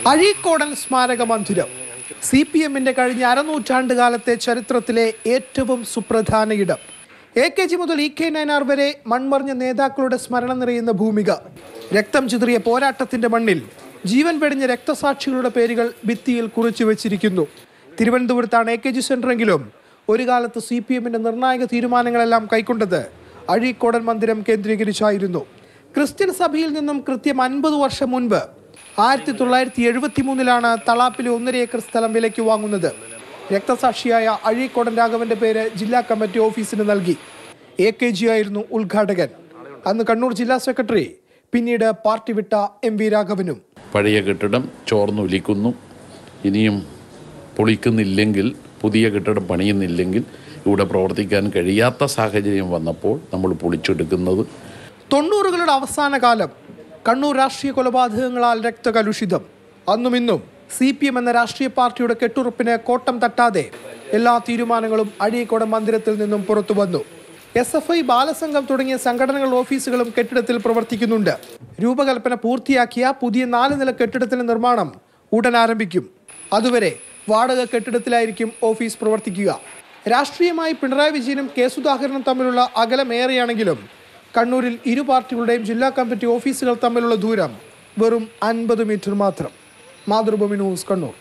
അഴീക്കോടൻ സ്മാരക മന്ദിരം C P എമ്മിന്റെ കഴിഞ്ഞ അരനൂറ്റാണ്ട് കാലത്തെ ചരിത്രത്തിലെ ഏറ്റവും സുപ്രധാന ഇടം എ കെ ജി മുതൽ ഇ കെ നയനാർ വരെ മൺമറിഞ്ഞ നേതാക്കളുടെ സ്മരണ നിറയുന്ന ഭൂമിക രക്തം ചിതറിയ പോരാട്ടത്തിന്റെ മണ്ണിൽ ജീവൻ വെടിഞ്ഞ രക്തസാക്ഷികളുടെ പേരുകൾ ഭിത്തിയിൽ കുറിച്ചു വെച്ചിരിക്കുന്നു തിരുവനന്തപുരത്താണ് എ കെ ജി സെന്ററെങ്കിലും ഒരു കാലത്ത് സി പി എമ്മിന്റെ നിർണായക തീരുമാനങ്ങളെല്ലാം കൈക്കൊണ്ടത് അഴീക്കോടൻ മന്ദിരം കേന്ദ്രീകരിച്ചായിരുന്നു ക്രിസ്ത്യൻ സഭയിൽ നിന്നും കൃത്യം അൻപത് വർഷം മുൻപ് ആയിരത്തി തൊള്ളായിരത്തി എഴുപത്തി മൂന്നിലാണ് തളാപ്പിലെ ഒന്നര ഏക്കർ സ്ഥലം വിലയ്ക്ക് വാങ്ങുന്നത് രക്തസാക്ഷിയായ അഴീക്കോടൻ രാഘവന്റെ പേര് ജില്ലാ കമ്മിറ്റി ഓഫീസിന് നൽകി എ കെ ജി ആയിരുന്നു ഉദ്ഘാടകൻ അന്ന് കണ്ണൂർ ജില്ലാ സെക്രട്ടറി പിന്നീട് പാർട്ടി വിട്ട എം വി രാഘവനും പഴയ കെട്ടിടം ചോർന്നൊലിക്കുന്നു ഇനിയും പൊളിക്കുന്നില്ലെങ്കിൽ പുതിയ കെട്ടിടം പണിയുന്നില്ലെങ്കിൽ ഇവിടെ പ്രവർത്തിക്കാൻ കഴിയാത്ത സാഹചര്യം വന്നപ്പോൾ നമ്മൾ പൊളിച്ചെടുക്കുന്നത് തൊണ്ണൂറുകളുടെ അവസാന കാലം കണ്ണൂർ രാഷ്ട്രീയ കൊലപാതകങ്ങളാൽ രക്തകലുഷിതം അന്നും ഇന്നും സി പി എം എന്ന രാഷ്ട്രീയ പാർട്ടിയുടെ കെട്ടുറപ്പിന് കോട്ടം തട്ടാതെ എല്ലാ തീരുമാനങ്ങളും അഴീക്കോടൻ മന്ദിരത്തിൽ നിന്നും പുറത്തു വന്നു എസ് എഫ് ഐ ബാലസംഘം തുടങ്ങിയ സംഘടനകളുടെ ഓഫീസുകളും കെട്ടിടത്തിൽ പ്രവർത്തിക്കുന്നുണ്ട് രൂപകൽപ്പന പൂർത്തിയാക്കിയ പുതിയ നാല് നില കെട്ടിടത്തിന്റെ നിർമ്മാണം ഉടൻ ആരംഭിക്കും അതുവരെ വാടക കെട്ടിടത്തിലായിരിക്കും ഓഫീസ് പ്രവർത്തിക്കുക രാഷ്ട്രീയമായി പിണറായി വിജയനും കെ സുധാകരനും തമ്മിലുള്ള അകലമേറെയാണെങ്കിലും കണ്ണൂരിൽ ഇരു പാർട്ടികളുടെയും ജില്ലാ കമ്മിറ്റി ഓഫീസുകൾ തമ്മിലുള്ള ദൂരം വെറും അൻപത് മീറ്റർ മാത്രം മാതൃഭൂമി ന്യൂസ് കണ്ണൂർ